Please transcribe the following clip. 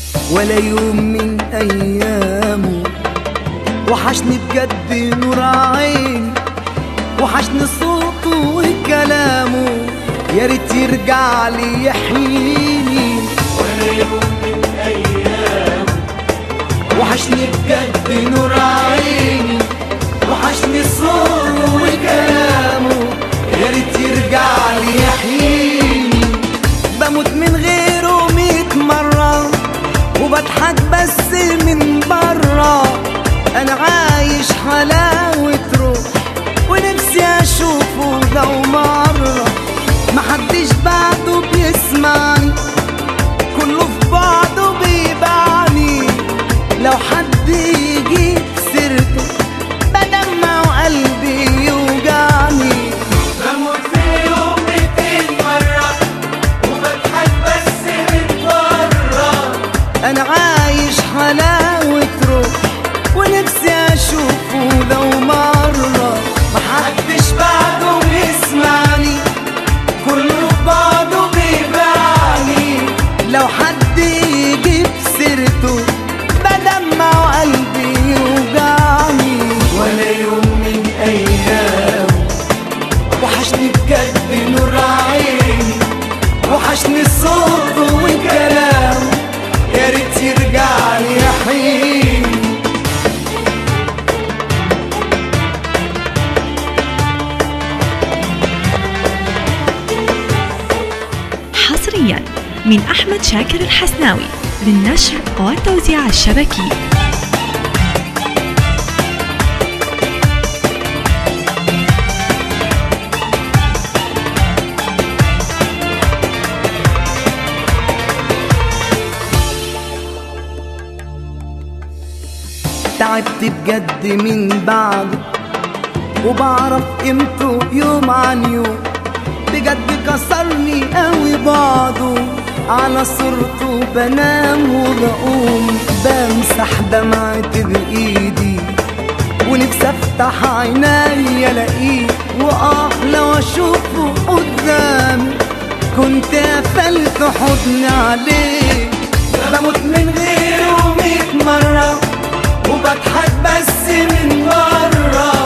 ولا يوم من ايامه وحشني بجد نور عيني وحشني صوته وكلامه يا ريت يرجع لي يحييني ولا يوم من أيامه وحشني بجد نور عيني وحشني صوته وكلامه يا ريت يرجع لي يحييني بموت من غيره ميت مرة وبضحك بس من برا انا عايش حلاوة روح ونفسي اشوفه لو مرة محدش بعده بيسمعني كله في بعضه بيبعني لو حد يجيب سيرته بدمع وقلبي يوجعني بموت في يوم ميتين مرة وبضحك بس من بره انا عايش حلاوة روح ونفسي اشوفه لو مرة محدش بعده بيسمعني كله في بعضه بيبعني لو حد يجيب سيرته بدمع وقلبي يوجعني ولا يوم من أيامه وحشني بجد نور عيني وحشني صوته وكلامه يا ريت يرجع لي يحييني حصريا من أحمد شاكر الحسناوي للنشر والتوزيع الشبكي تعبت بجد من بعده وبعرف قيمته يوم عن يوم بجد كسرني قوي بعضه على صورته بنام وبقوم بمسح دمعتي بايدي ونفسي افتح عيني الاقيه واه لو اشوفه قدامي كنت قفلت حضني عليه بموت من غيره ميت مرة وبضحك بس من بره